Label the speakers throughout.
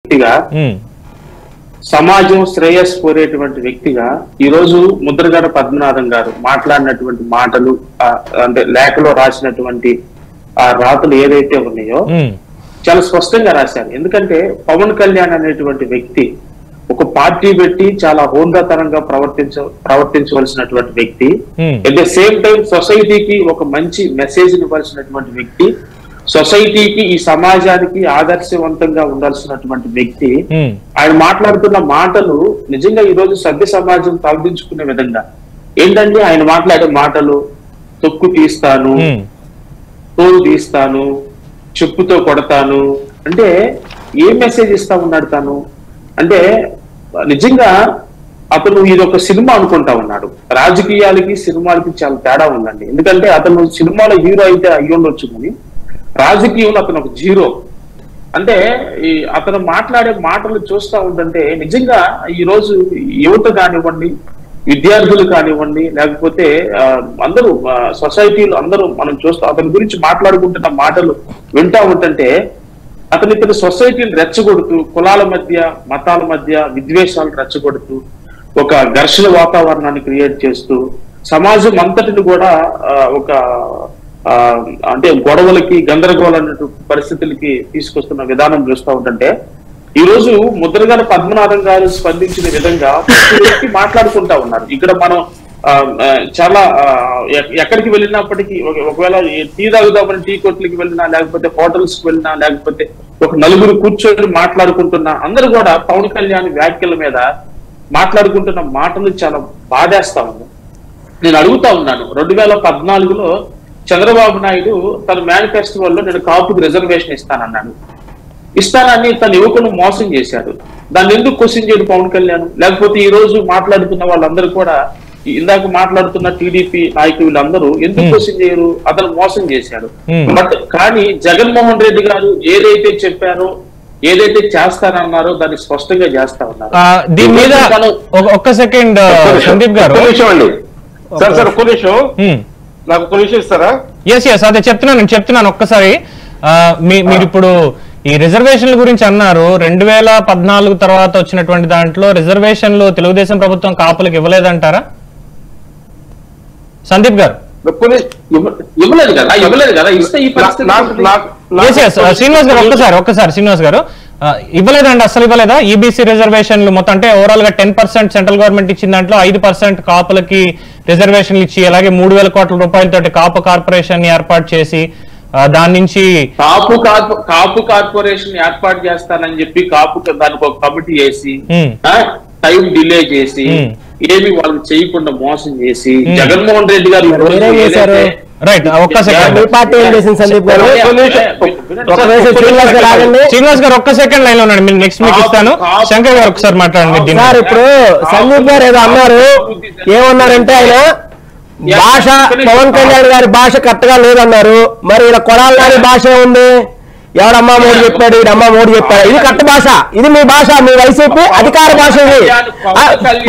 Speaker 1: వ్యక్తిగా
Speaker 2: ఉమ్,
Speaker 1: సమాజం శ్రేయస్ కోరేటువంటి వ్యక్తిగా ఈ రోజు ముద్రగడ పద్మనాభం గారు మాట్లాడినటువంటి మాటలు ఆ, అంటే లేఖలో రాసినటువంటి ఆ రాతలు ఏదైతే ఉన్నాయో
Speaker 2: ఉమ్,
Speaker 1: చాలా స్పష్టంగా రాశారు ఎందుకంటే పవన్ కళ్యాణ్ అనేటువంటి వ్యక్తి ఒక పార్టీ పెట్టి చాలా హోందాతనంగా ప్రవర్తించ ప్రవర్తించవలసినటువంటి వ్యక్తి
Speaker 2: um,
Speaker 1: at the same time సొసైటీకి ఒక మంచి మెసేజ్ ఇవ్వాల్సినటువంటి వ్యక్తి సొసైటీకి ఈ సమాజానికి ఆదర్శవంతంగా ఉండాల్సినటువంటి వ్యక్తి
Speaker 2: ఉమ్,
Speaker 1: ఆయన మాట్లాడుతున్న మాటలు నిజంగా ఈ రోజు సభ్య సమాజం తలదించుకునే విధంగా ఏంటంటే ఆయన మాట్లాడే మాటలు తొక్కు తీస్తాను
Speaker 2: ఉమ్,
Speaker 1: తోలు తీస్తాను చెప్పుతో కొడతాను అంటే ఏం మెసేజ్ ఇస్తా ఉన్నాడు తను అంటే నిజంగా అతను ఇది ఒక సినిమా అనుకుంటా ఉన్నాడు రాజకీయాలకి సినిమాలకి చాలా తేడా ఉందండి ఎందుకంటే అతను సినిమాలో హీరో అయితే అయ్యి ఉండొచ్చు కానీ రాజకీయంలో అతను ఒక జీరో అంటే ఈ అతను మాట్లాడే మాటలు చూస్తా ఉంటుంటే నిజంగా ఈ రోజు యువత కానివ్వండి విద్యార్థులు కానివ్వండి లేకపోతే ఆ, అందరూ ఆ, సొసైటీలో అందరూ మనం చూస్తాం అతని గురించి మాట్లాడుకుంటున్న మాటలు వింటా ఉంటుంటే అతను ఇతని సొసైటీని రెచ్చగొడుతూ కులాల మధ్య మతాల మధ్య విద్వేషాలు రెచ్చగొడుతూ ఒక ఘర్షణ వాతావరణాన్ని క్రియేట్ చేస్తూ సమాజం అంతటిని కూడా ఆ, ఒక ఆ, అంటే గొడవలకి గందరగోళ పరిస్థితులకి తీసుకొస్తున్న విధానం చూస్తూ ఉంటుంటే ఈ రోజు ముద్రగడ పద్మనాభం గారు స్పందించిన విధంగా ప్రతి వ్యక్తి మాట్లాడుకుంటా ఉన్నారు ఇక్కడ మనం ఆ, ఆ, చాలా ఆ, ఎక్- ఎక్కడికి వెళ్ళినప్పటికీ ఒక- ఒకవేళ ఈ టీ తాగుదామని టీ కొట్లకి వెళ్ళినా లేకపోతే హోటల్స్ కి వెళ్ళినా లేకపోతే ఒక నలుగురు కూర్చొని మాట్లాడుకుంటున్నా అందరూ కూడా పవన్ కళ్యాణ్ వ్యాఖ్యల మీద మాట్లాడుకుంటున్న మాటలు చాలా బాధేస్తా ఉంది నేను అడుగుతా ఉన్నాను రెండు వేల పద్నాలుగులో చంద్రబాబు నాయుడు తన మేనిఫెస్టోలో నేను కాపుకి రిజర్వేషన్ ఇస్తానన్నాడు ఇస్తానని తన యువకును మోసం చేశాడు దాన్ని ఎందుకు క్వశ్చన్ చేయడు పవన్ కళ్యాణ్ లేకపోతే ఈ రోజు మాట్లాడుతున్న వాళ్ళందరూ కూడా ఈ ఇందాక మాట్లాడుతున్న టీడీపీ నాయకులు వీళ్ళందరూ ఎందుకు
Speaker 2: Hmm.
Speaker 1: క్వశ్చన్ చేయరు అతను మోసం చేశాడు
Speaker 2: Hmm.
Speaker 1: బట్ కానీ జగన్మోహన్ రెడ్డి గారు ఏదైతే చెప్పారో ఏదైతే చేస్తారన్నారో దాన్ని స్పష్టంగా చేస్తా ఉన్నారు
Speaker 2: ఆ, దీని మీద
Speaker 1: తను-
Speaker 2: ఒక- ఒక్క సెకండ్
Speaker 3: ఒక్క నిమిషం,
Speaker 2: సందీప్ గారు
Speaker 3: ఒక్క నిమిషం అండి సార్ సార్ ఒక్క నిమిషం నాకు ఒక్క నిమిషం ఇస్తారా
Speaker 2: ఎస్ ఎస్ అదే చెప్తున్నాను నేను చెప్తున్నాను ఒక్కసారి ఆ, మీ- మీరు ఇప్పుడు ఈ రిజర్వేషన్ల గురించి అన్నారు రెండు వేల పద్నాలుగు తర్వాత వచ్చినటువంటి దాంట్లో రిజర్వేషన్లు తెలుగుదేశం ప్రభుత్వం కాపులకు ఇవ్వలేదంటారా సందీప్ గారు
Speaker 3: ఒక్క ని-
Speaker 1: ఇవ్వ- ఇవ్వలేదు కదా ఇవ్వలేదు కదా ఇస్తే ఈ పరిస్థితి
Speaker 3: నాకు
Speaker 1: ఉంటుంది.
Speaker 3: నాకు నాకు-
Speaker 2: ఎస్ ఎస్ శ్రీనివాస్ గారు ఒక్కసారి ఒక్కసారి శ్రీనివాస్ గారు ఆ, ఇవ్వలేదండి అసలు ఇవ్వలేదా ఈబీసీ రిజర్వేషన్లు మొత్తం అంటే ఓవరాల్ గా టెన్ పర్సెంట్ సెంట్రల్ గవర్నమెంట్ ఇచ్చిన దాంట్లో ఐదు పర్సెంట్ కాపులకి రిజర్వేషన్లు ఇచ్చి అలాగే మూడు వేల కోట్ల రూపాయలతోటి కాపు కార్పొరేషన్ ఏర్పాటు చేసి ఆ, దాని నుంచి
Speaker 1: కాపు కార్పొ కాపు కార్పొరేషన్ ఏర్పాటు చేస్తానని చెప్పి కాపు దానికి ఒక కమిటీ వేసి
Speaker 2: Hmm.
Speaker 1: టైం డిలే చేసి
Speaker 2: Hmm.
Speaker 1: ఏమి వాళ్ళకి చేయకుండా మోసం చేసి
Speaker 2: Hmm.
Speaker 1: జగన్మోహన్ రెడ్డి గారు ఈ రోజు
Speaker 4: మీరేం చేశారు?
Speaker 1: ఏదైతే-
Speaker 2: రైట్ ఒక్క సెకండ్
Speaker 4: మీ పార్టీ ఏం చేసింది సందీప్ గారు
Speaker 3: ఒక్క నిమిషం.
Speaker 4: ఒక నిమిషం శ్రీనివాస్ గారు ఆగండి
Speaker 2: శ్రీనివాస్ గారు ఒక్క సెకండ్ లైన్ లో ఉన్నాడు మీరు నెక్స్ట్ మీకు ఇస్తాను శంకర్ గారు ఒకసారి మాట్లాడండి దీన్ని.
Speaker 4: సార్ ఇప్పుడు సందీప్ గారు ఏదో అన్నారు ఏమన్నారంటే ఆయన భాష పవన్ కళ్యాణ్ గారి భాష కరెక్ట్ గా లేదన్నారు మరి ఇలా కొడాలి గారి భాష ఉంది ఎవడమ్మా మోడీ చెప్పాడు ఈడమ్మా మోడీ చెప్పాడు ఇది కరెక్ట్ భాష ఇది మీ భాష మీ వైసీపీ అధికార భాష ఇది ఆ,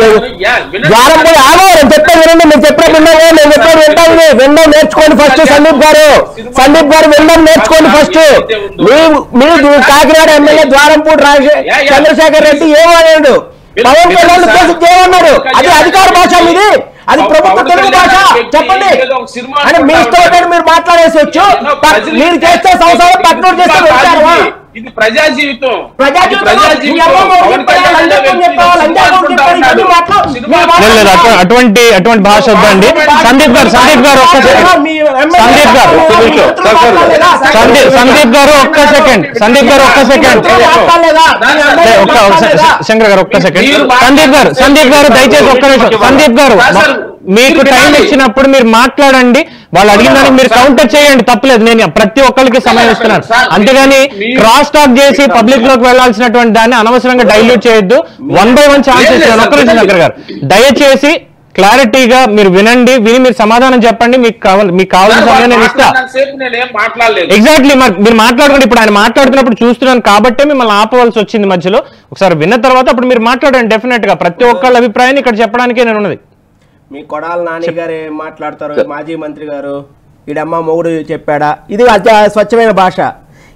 Speaker 4: ద్వారం పోయి ఆగో నేను చెప్పేది వినండి మీరు చెప్పిన విన్నాము నేను చెప్పేది వింటాను వినడం నేర్చుకోండి ఫస్ట్ సందీప్ గారు సందీప్ గారు వినడం నేర్చుకోండి ఫస్ట్ మీ మీ కాకినాడ ఎమ్మెల్యే ద్వారంపూడి రాజే చంద్రశేఖర్ రెడ్డి ఏమన్నాడు పవన్ కళ్యాణ్ ఉద్దేశించి ఏమన్నాడు అది అధికార భాష మీది అది ప్రభుత్వ తెలుగు భాష చెప్పండి అని మీ ఇష్టం వచ్చినట్టు మీరు మాట్లాడేసి వచ్చు మీరు చేస్తే సంవత్సరం పట్నూరు చేస్తే వెళ్తారా
Speaker 1: ఇది ప్రజా జీవితం
Speaker 4: ప్రజా
Speaker 1: ఇది
Speaker 4: జీవితం మీ అమ్మ మోడీ
Speaker 1: పవన్
Speaker 4: చెప్పాడు,
Speaker 1: కళ్యాణ్
Speaker 4: లంజా
Speaker 1: అనే
Speaker 4: మోడీ చెప్పాడు, లంజా మోడీ చెప్పాడు, ఇవన్నీ మాటలు
Speaker 1: సినిమా
Speaker 4: మీరు
Speaker 2: లేదు లేదు అటు- అటువంటి అటువంటి భాష వద్దండి సందీప్ గారు సందీప్ గారు ఒక్క సెకండ్
Speaker 4: మీ ఎమ్మెల్యే
Speaker 2: సందీప్ గారు,
Speaker 4: ఒక్క నిమిషం.
Speaker 3: Sir, sir, sir.
Speaker 2: Sandeep Sandeep garu ఒక్క సెకండ్ సందీప్ గారు ఒక్క సెకండ్
Speaker 4: మాట్లాడలేదా? మీ ఎమ్మెల్యే
Speaker 2: ఒక్క ఒక్క సె-
Speaker 4: మాట్లాడలేదా?
Speaker 2: శంకర్ గారు ఒక్క సెకండ్
Speaker 1: మీరు
Speaker 2: సందీప్ గారు సందీప్ గారు దయచేసి ఒక్క నిమిషం సందీప్ గారు
Speaker 1: సార్,
Speaker 2: మీకు
Speaker 1: మీరు
Speaker 2: టైం
Speaker 1: వినాలి.
Speaker 2: ఇచ్చినప్పుడు మీరు మాట్లాడండి వాళ్ళు అడిగిన దానికి మీరు
Speaker 1: సార్.
Speaker 2: కౌంటర్ చేయండి తప్పలేదు నేను ప్రతి ఒక్కరికి సమయం ఇస్తున్నాను
Speaker 1: సార్,
Speaker 2: అంతేగాని
Speaker 1: మీరు-
Speaker 2: క్రాస్ టాక్ చేసి పబ్లిక్ లోకి వెళ్లాల్సినటువంటి దాన్ని అనవసరంగా డైల్యూట్ చేయొద్దు వన్ బై వన్ ఛాన్స్
Speaker 1: లేదు, లేదు,
Speaker 2: ఇస్తాను ఒక్క నిమిషం
Speaker 1: సార్,
Speaker 2: శంకర్ గారు దయచేసి క్లారిటీగా మీరు వినండి విని మీరు సమాధానం చెప్పండి మీకు కావాలి మీకు కావాల్సిన సమయం నేను ఇస్తా
Speaker 1: సేపు నేనేం మాట్లాడలేదు
Speaker 2: ఎగ్జాక్ట్లీ మరి మీరు మాట్లాడుకుంటే ఇప్పుడు ఆయన మాట్లాడుతున్నప్పుడు చూస్తున్నాను కాబట్టి మిమ్మల్ని ఆపవలసి వచ్చింది మధ్యలో ఒకసారి విన్న తర్వాత అప్పుడు మీరు మాట్లాడండి డెఫినెట్ గా ప్రతి ఒక్కళ్ళ అభిప్రాయాన్ని ఇక్కడ చెప్పడానికే నేను ఉన్నది
Speaker 4: మీ కొడాల నాని గారు ఏం మాట్లాడతారు మాజీ మంత్రి గారు ఈడమ్మ మొగుడు చెప్పాడా ఇది అత్య- స్వచ్ఛమైన భాష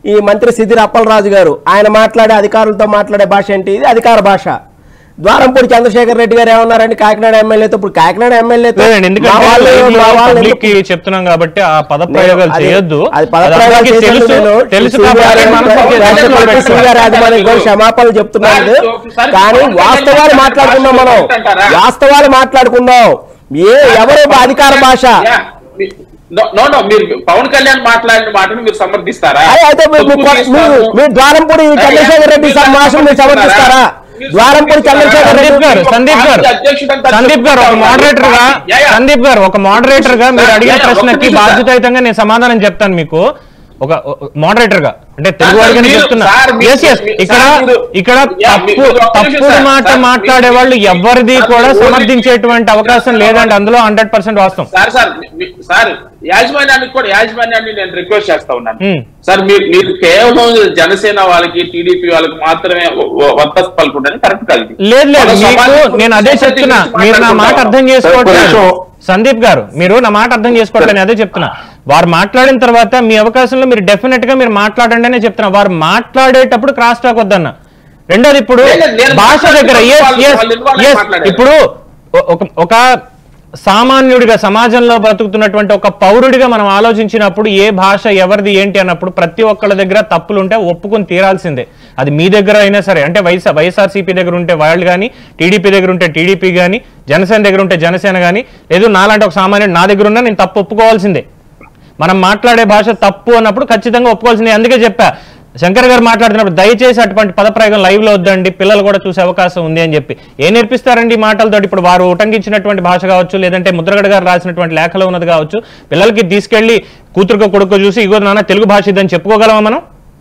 Speaker 4: ఈ మంత్రి సిద్దిరి అప్పలరాజు గారు ఆయన మాట్లాడే అధికారులతో మాట్లాడే భాష ఏంటి ఇది అధికార భాష ద్వారంపూడి చంద్రశేఖర్ రెడ్డి గారు ఏమన్నారండి కాకినాడ ఎమ్మెల్యేతో ఇప్పుడు కాకినాడ ఎమ్మెల్యేతో
Speaker 2: లేదండి
Speaker 4: మా వాళ్ళు- మా వాళ్ళు
Speaker 2: ఎందుకంటే
Speaker 4: ఎందుకు-
Speaker 2: కి చెప్తున్నాం కాబట్టి ఆ పద ప్రయోగాలు
Speaker 4: అది-
Speaker 2: చేయొద్దు
Speaker 4: అది పదప్రయోగాలు
Speaker 2: అందరికీ
Speaker 4: చేసేందుకు
Speaker 2: తెలుసు
Speaker 4: నేను
Speaker 2: తెలుసు
Speaker 4: శ్రీ
Speaker 2: కాబట్టి
Speaker 4: గారి-
Speaker 2: మనం కొంచెం
Speaker 4: రాష్ట్ర
Speaker 2: చేతులు
Speaker 4: మంత్రి శ్రీ గారి యాజమాన్యం కూడా క్షమాపణలు చెప్తున్నాను కానీ వాస్తవాలు మాట్లాడుకుందాం మనం వాస్తవాలు మాట్లాడుకుందాం ఏ ఎవరు అధికార భాష
Speaker 1: యా, మీ- నో- నో నో మీరు పవన్ కళ్యాణ్ మాట్లాడిన మాటను మీరు సమర్థిస్తారా
Speaker 4: అదే అయితే మీరు- మీరు కొ- మీరు మీరు ద్వారంపూడి చంద్రశేఖర్ రెడ్డి సమావేశం మీరు సమర్థిస్తారా ద్వారంపూడి చంద్రశేఖర్
Speaker 2: సందీప్
Speaker 4: రెడ్డి
Speaker 2: గారు సందీప్ గారు సందీప్ గారు ఒక మోడరేటర్ గా సందీప్ గారు ఒక మోడరేటర్ గా మీరు అడిగిన ప్రశ్నకి బాధ్యతాయుతంగా నేను సమాధానం చెప్తాను మీకు ఒక మోడరేటర్ గా అంటే తెలుగు వాడిగా నేను
Speaker 1: మీరు-
Speaker 2: చెప్తున్నా
Speaker 1: సార్, మీరు-
Speaker 2: ఎస్ ఎస్
Speaker 1: మీరు-
Speaker 2: ఇక్కడ
Speaker 1: సార్, మీరు-
Speaker 2: ఇక్కడ
Speaker 1: యా,
Speaker 2: తప్పు
Speaker 1: మీరు ఒక నిమిషం
Speaker 2: తప్పుడు
Speaker 1: సార్,
Speaker 2: మాట
Speaker 1: సార్,
Speaker 2: మాట్లాడే
Speaker 1: మీరు-
Speaker 2: వాళ్ళు ఎవరిది
Speaker 1: సార్,
Speaker 2: కూడా
Speaker 1: మీరు ఓన్లీ-
Speaker 2: సమర్థించేటువంటి అవకాశం లేదండి అందులో హండ్రెడ్ పర్సెంట్ వాస్తవం
Speaker 1: సార్ సార్ మీ- సార్ యాజమాన్యానికి కూడా యాజమాన్యాన్ని నేను రిక్వెస్ట్ చేస్తా ఉన్నాను
Speaker 2: Hmm.
Speaker 1: సార్ మీరు మీరు కేవలం జనసేన వాళ్ళకి టీడీపీ వాళ్ళకి మాత్రమే వత్త పలుకుంటారని కరెక్ట్ కాదు ఇది.
Speaker 2: లేదు లేదు
Speaker 1: మన
Speaker 2: మీకు
Speaker 1: సమాజం
Speaker 2: నేను అదే
Speaker 1: సొసైటీ
Speaker 2: చెప్తున్నా
Speaker 1: గురించి
Speaker 2: మీరు నా మాట
Speaker 1: మాట్లాడుకుంటాం.
Speaker 2: అర్థం చేసుకోవట్లేదు
Speaker 3: కొంచెం-
Speaker 2: సందీప్ గారు మీరు నా మాట అర్థం చేసుకోవట్లేదు నేను అదే చెప్తున్నా వారు మాట్లాడిన తర్వాత మీ అవకాశంలో మీరు డెఫినెట్ గా మీరు మాట్లాడండి అనే చెప్తున్నా వారు మాట్లాడేటప్పుడు క్రాస్ టాక్ వద్దన్న రెండోది ఇప్పుడు
Speaker 1: లేదు, లేదు, నేను
Speaker 2: భాష దగ్గర
Speaker 1: మాట్లాడుతున్నా,
Speaker 2: yes,
Speaker 1: వాళ్ళు-
Speaker 2: yes,
Speaker 1: వాళ్ళు involve అయి
Speaker 2: yes.
Speaker 1: మాట్లాడారు.
Speaker 2: ఇప్పుడు ఒ- ఒక ఒక సామాన్యుడిగా సమాజంలో బ్రతుకుతున్నటువంటి ఒక పౌరుడిగా మనం ఆలోచించినప్పుడు ఏ భాష ఎవరిది ఏంటి అన్నప్పుడు ప్రతి ఒక్కళ్ళ దగ్గర తప్పులు ఉంటే ఒప్పుకొని తీరాల్సిందే అది మీ దగ్గర అయినా సరే అంటే వైఎస్ వైఎస్ఆర్సీపీ దగ్గర ఉంటే వాళ్ళు కానీ టీడీపీ దగ్గర ఉంటే టీడీపీ కానీ జనసేన దగ్గర ఉంటే జనసేన కానీ లేదు నాలాంటి ఒక సామాన్యుడు నా దగ్గర ఉన్నా నేను తప్పు ఒప్పుకోవాల్సిందే మనం మాట్లాడే భాష తప్పు అన్నప్పుడు ఖచ్చితంగా ఒప్పుకోవాల్సిందే అందుకే చెప్పా శంకర్ గారు మాట్లాడుతున్నప్పుడు దయచేసి అటువంటి పదప్రయోగం లైవ్ లో వద్దండి పిల్లలు కూడా చూసే అవకాశం ఉంది అని చెప్పి ఏం నేర్పిస్తారండి ఈ మాటలతో ఇప్పుడు వారు ఉటంకించినటువంటి భాష కావచ్చు లేదంటే ముద్రగడ గారు రాసినటువంటి లేఖలో ఉన్నది కావచ్చు పిల్లలకి తీసుకెళ్లి కూతురుకో కొడుకో చూసి ఇగో నాన్న తెలుగు భాష ఇదని చెప్పుకోగలమా మనం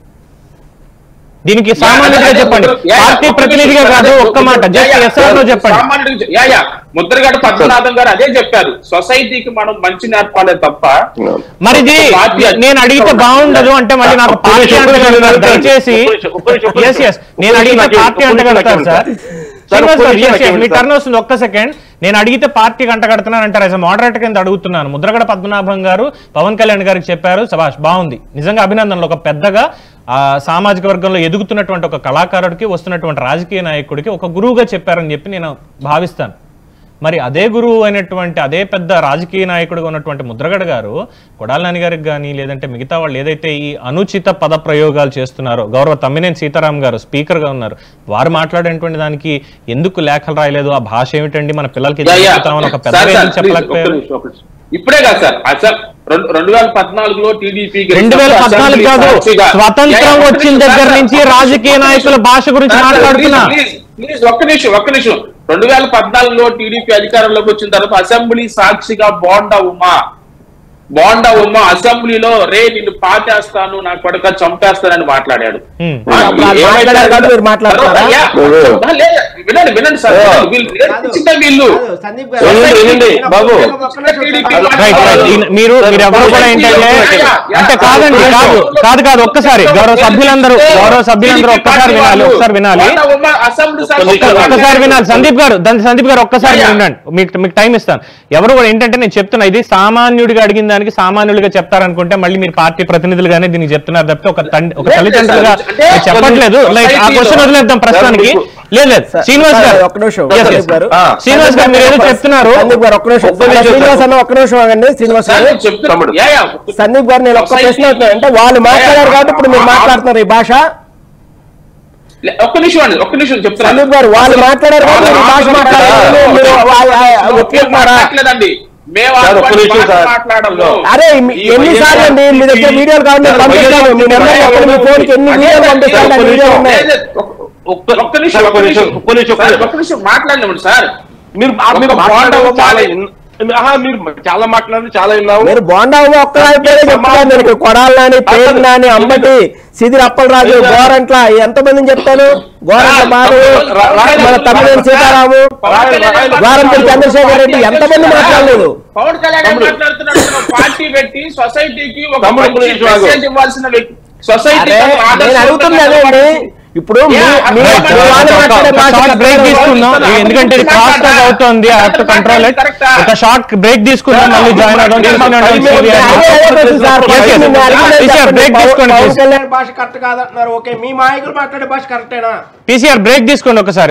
Speaker 2: దీనికి సామాన్యుడిగా చెప్పండి
Speaker 1: యా, యా,
Speaker 2: పార్టీ
Speaker 1: ఒక్క
Speaker 2: ప్రతినిధిగా
Speaker 1: నిమిషం,
Speaker 2: కాదు
Speaker 1: అదే,
Speaker 2: ఒక్క మాట
Speaker 1: యా,
Speaker 2: జస్ట్
Speaker 1: యా,
Speaker 2: ఎస్ఆర్ లో చెప్పండి
Speaker 1: సామాన్యుడికి చె- యా, యా. ముద్రగడ పద్మనాభం గారు అదే చెప్పారు సొసైటీకి మనం మంచి నేర్పాలే తప్ప
Speaker 2: మరి ఇది
Speaker 1: పార్టీ
Speaker 2: నేను అడిగితే బాగుండదు అంటే మళ్ళీ నాకు
Speaker 3: ఒక్క
Speaker 2: పార్టీ
Speaker 3: నిమిషం, ఒక్క నిమిషం,
Speaker 2: అంటగలుగుతారు
Speaker 3: ఒక్క నిమిషం,
Speaker 2: దయచేసి
Speaker 3: ఒక్క నిమిషం, ఒక్క నిమిషం, ఒక్క
Speaker 2: ఎస్ ఎస్
Speaker 3: నిమిషం.
Speaker 2: నేను
Speaker 3: ఒక్క
Speaker 2: అడిగితే
Speaker 3: నిమిషం,
Speaker 2: పార్టీ
Speaker 3: ఒక్క నిమిషం,
Speaker 2: అంటగలుగుతారు
Speaker 3: ఒక్క
Speaker 2: సార్
Speaker 3: నిమిషం.
Speaker 2: శ్రీనివాస్
Speaker 3: ఒక్క
Speaker 2: గారు,
Speaker 3: నిమిషం,
Speaker 2: yes, yes,
Speaker 3: ఒక్క
Speaker 2: మీ
Speaker 3: నిమిషం.
Speaker 2: టర్న్ వస్తుంది ఒక్క సెకండ్ నేను అడిగితే పార్టీకి అంటగడుతున్నాను అంటారు యాజ్ మోడరేటర్ కింద అడుగుతున్నాను ముద్రగడ పద్మనాభం గారు పవన్ కళ్యాణ్ గారికి చెప్పారు సభాష్ బాగుంది నిజంగా అభినందనలు ఒక పెద్దగా ఆ సామాజిక వర్గంలో ఎదుగుతున్నటువంటి ఒక కళాకారుడికి వస్తున్నటువంటి రాజకీయ నాయకుడికి ఒక గురువుగా చెప్పారని చెప్పి నేను భావిస్తాను మరి అదే గురువు అయినటువంటి అదే పెద్ద రాజకీయ నాయకుడిగా ఉన్నటువంటి ముద్రగడ గారు కొడాల నాని గారికి కానీ లేదంటే మిగతా వాళ్ళు ఏదైతే ఈ అనుచిత పద ప్రయోగాలు చేస్తున్నారో గౌరవ తమ్మినేని సీతారాం గారు స్పీకర్ గా ఉన్నారు వారు మాట్లాడేటువంటి దానికి ఎందుకు లేఖలు రాయలేదు ఆ భాష ఏమిటండి మన పిల్లలకి ఇది
Speaker 1: యా, యా.
Speaker 2: చెప్తామని ఒక పెద్ద
Speaker 1: సార్, సార్,
Speaker 2: ఎందుకు
Speaker 1: ప్లీజ్, ఒక్క
Speaker 2: చెప్పలేకపోయారు
Speaker 1: నిమిషం, ఒక్క నిమిషం. ఇప్పుడే కాదు సార్ అసలు రెండు రెండు వేల పద్నాలుగులో టీడీపీ
Speaker 2: రెండు వేల పద్నాలుగు కాదు స్వతంత్రం వచ్చిన దగ్గర నుంచి రాజకీయ నాయకుల భాష గురించి మాట్లాడుతున్నా
Speaker 1: ప్లీజ్ ఒక్క నిమిషం ఒక్క నిమిషం రెండు వేల పద్నాలుగులో టీడీపీ అధికారంలోకి వచ్చిన తర్వాత అసెంబ్లీ సాక్షిగా బోండా ఉమా బోండా ఉమా అసెంబ్లీలో రే నిన్ను పాతేస్తాను నా కొడక చంపేస్తానని మాట్లాడాడు
Speaker 2: హ్మ్.
Speaker 1: ఆ,
Speaker 4: అప్పుడు వాళ్ళు
Speaker 1: ఏమైతే
Speaker 4: మాట్లాడారు కాబట్టి మీరు మాట్లాడుతున్నారా?
Speaker 1: యా, ఆ, లేదు, వినండి వినండి సార్ వీళ్ళు నేర్పించిందే వీళ్ళు
Speaker 3: వినండి, వినండి, బాబు.
Speaker 2: రైట్ రైట్ ఈ- మీరు మీరు ఎవరు కూడా ఏంటంటే అంటే కాదండి కాదు కాదు కాదు ఒక్కసారి గౌరవ సభ్యులందరూ గౌరవ సభ్యులందరూ ఒక్కసారి వినాలి ఒక్కసారి వినాలి ఒక్క- ఒక్కసారి వినాలి సందీప్ గారు దాని సందీప్ గారు ఒక్కసారి
Speaker 1: యా.
Speaker 2: వినండి మీకు మీకు టైం ఇస్తాను ఎవరు కూడా ఏంటంటే నేను చెప్తున్నా ఇది సామాన్యుడిగా అడిగిన దానికి సామాన్యుడిగా చెప్తారనుకుంటే మళ్ళీ మీరు పార్టీ ప్రతినిధులుగానే దీనికి చెప్తున్నారు తప్పితే ఒక తండ్రి ఒక
Speaker 1: లేదు,
Speaker 2: తల్లిదండ్రులుగా
Speaker 1: సార్. అంటే
Speaker 2: మీరు చెప్పట్లేదు లైక్ ఆ
Speaker 1: సొసైటీలో-
Speaker 2: క్వశ్చన్ వదిలేద్దాం ప్రస్తుతానికి లేదు లేదు శ్రీనివాస్ గారు
Speaker 4: ఒక్క నిమిషం
Speaker 2: Yes, yes.
Speaker 4: సందీప్ గారు
Speaker 3: ఆ.
Speaker 2: శ్రీనివాస్ గారు మీరు ఏదో చెప్తున్నారు
Speaker 4: సందీప్ గారు ఒక్క నిమిషం
Speaker 3: ఒక్క నిమిషం
Speaker 4: శ్రీనివాస్ అన్న ఒక్క నిమిషం ఆగండి శ్రీనివాస్ గారు
Speaker 3: తమ్ముడు.
Speaker 4: సందీప్ గారు నేను ఒక్క ప్రశ్న అవుతున్నా అంటే వాళ్ళు మాట్లాడారు కాబట్టి ఇప్పుడు మీరు మాట్లాడుతున్నారు ఈ భాష
Speaker 1: ఒక్క నిమిషం అండి ఒక్క నిమిషం చెప్తాను
Speaker 4: సందీప్ గారు వాళ్ళు మాట్లాడారు కాబట్టి మీరు ఈ భాష మాట్లాడారు మీరు ఆ- ఆ- ఒప్పుకుంటున్నారా
Speaker 1: మాట్లాడలేదండి మేము
Speaker 3: సార్, ఒక్క
Speaker 1: అటువంటి
Speaker 3: నిమిషం
Speaker 1: భాష
Speaker 3: సార్.
Speaker 1: మాట్లాడంలో
Speaker 4: అరే మీ- ఎన్నిసార్లు అండి మీ దగ్గర వీడియోలు కావాలి నేను పంపిస్తాను మీ నెంబర్ చెప్పండి మీ ఫోన్కి ఎన్ని వీడియోలు పంపిస్తాను ఆ వీడియో ఉన్నాయి
Speaker 1: లేదు, లేదు, ఒక్క-
Speaker 3: ఒక్క-
Speaker 1: ఒక్క నిమిషం
Speaker 3: సార్,
Speaker 1: ఒక్క నిమిషం
Speaker 3: ఒక్క నిమిషం,
Speaker 1: సార్,
Speaker 3: ఒక్క
Speaker 1: ఒక్క నిమిషం మాట్లాడినామండి సార్
Speaker 3: మీరు ఆ, మీరు
Speaker 1: ఒక
Speaker 3: మాట్లాడారు
Speaker 1: బాండా
Speaker 3: చాలా
Speaker 1: ఉమ్మాలి.
Speaker 3: విన్- ఆహా, మీరు చాలా మాట్లాడారు చాలా విన్నావు
Speaker 4: మీరు బోండా ఒక్క పేరే చెప్తాను నేను ఇక్కడ కొడాలని పేరు నాని అంబటి సిదిరి అప్పలరాజు గోరంట్ల ఎంత మందిని చెప్తాను గోరంట్ల బాబు మన తమ్మినేని సీతారాము ద్వారంపూడి చంద్రశేఖర్ రెడ్డి ఎంతమంది మాట్లాడలేదు
Speaker 1: పవన్ కళ్యాణ్
Speaker 3: తమ్ముడు.
Speaker 1: మాట్లాడుతున్నాడు ఒక పార్టీ పెట్టి సొసైటీకి ఒక
Speaker 3: తమ్ముడు,
Speaker 1: మంచి
Speaker 3: ఒక్క నిమిషం ఆగు.
Speaker 1: మెసేజ్ ఇవ్వాల్సిన వ్యక్తి సొసైటీ
Speaker 4: అరే నేను అడుగుతుంది అదేండి ఇప్పుడు మీ-
Speaker 1: Yeah,
Speaker 4: మీ-
Speaker 1: right.
Speaker 4: మీ వాళ్ళు
Speaker 2: ఒక-
Speaker 4: మాట్లాడే
Speaker 2: ఒక
Speaker 4: భాష
Speaker 2: షార్ట్ బ్రేక్
Speaker 4: కరెక్ట్
Speaker 2: తీసుకుందాం
Speaker 1: కాదు.
Speaker 2: ఎందుకంటే ఇది క్రాస్ టాక్ అవుతుంది I have to control it ఒక షార్ట్ బ్రేక్ తీసుకుందాం మళ్ళీ జాయిన్ అవుదాం చూస్తున్నాను
Speaker 4: అదే, అదే ప్రశ్న సార్.
Speaker 2: Yes, yes.
Speaker 4: మీరు అడిగినది
Speaker 2: TCR
Speaker 4: చెప్పండి.
Speaker 2: break
Speaker 4: పవన్-
Speaker 2: తీసుకోండి,
Speaker 4: పవన్
Speaker 2: please.
Speaker 4: కళ్యాణ్ భాష కరెక్ట్ కాదంటున్నారు ఓకే మీ నాయకులు మాట్లాడే భాష కరెక్టేనా
Speaker 2: టీసీఆర్ బ్రేక్ తీసుకోండి ఒకసారి